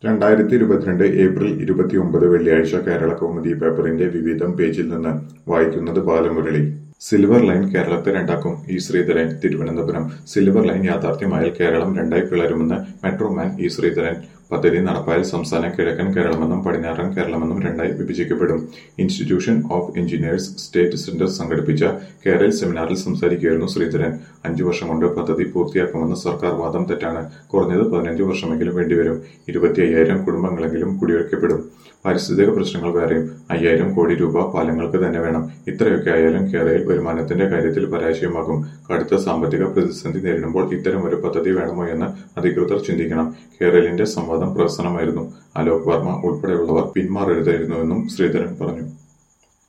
രണ്ടായിരത്തി ഇരുപത്തിരണ്ട് ഏപ്രിൽ ഇരുപത്തിയൊമ്പത് വെള്ളിയാഴ്ച കേരള കൗമുദി പേപ്പറിന്റെ വിവിധം പേജിൽ നിന്ന് വായിക്കുന്നത് ബാലമുരളി സിൽവർ ലൈൻ കേരളത്തെ രണ്ടാക്കും E Sreedharan Thiruvananthapuram silver line യാഥാർത്ഥ്യമായാൽ കേരളം രണ്ടായി പിളരുമെന്ന് മെട്രോമാൻ ഇ ശ്രീധരൻ പദ്ധതി നടപ്പായാൽ സംസ്ഥാനം കിഴക്കൻ കേരളമെന്നും പടിഞ്ഞാറൻ കേരളമെന്നും രണ്ടായി വിഭജിക്കപ്പെടും institution of engineers state centre സംഘടിപ്പിച്ച കേരൾ സെമിനാറിൽ സംസാരിക്കുകയായിരുന്നു ശ്രീധരൻ അഞ്ചു വർഷം കൊണ്ട് പദ്ധതി പൂർത്തിയാക്കുമെന്ന സർക്കാർ വാദം തെറ്റാണ് കുറഞ്ഞത് പതിനഞ്ച് വർഷമെങ്കിലും വേണ്ടിവരും ഇരുപത്തി അയ്യായിരം കുടുംബങ്ങളെങ്കിലും കുടിയൊഴിക്കപ്പെടും പാരിസ്ഥിതിക പ്രശ്നങ്ങൾ വേറെയും അയ്യായിരം കോടി രൂപ പാലങ്ങൾക്ക് തന്നെ വേണം ഇത്രയൊക്കെ ആയാലും കേരളയിൽ വരുമാനത്തിന്റെ കാര്യത്തിൽ പരാജയമാകും കടുത്ത സാമ്പത്തിക പ്രതിസന്ധി നേരിടുമ്പോൾ ഇത്തരം ഒരു പദ്ധതി വേണമോ എന്ന് അധികൃതർ ചിന്തിക്കണം കേരളിന്റെ സംവാദം പ്രഹസനമായിരുന്നു അലോക് വർമ്മ ഉൾപ്പെടെയുള്ളവർ പിന്മാറരുതായിരുന്നുവെന്നും ശ്രീധരൻ പറഞ്ഞു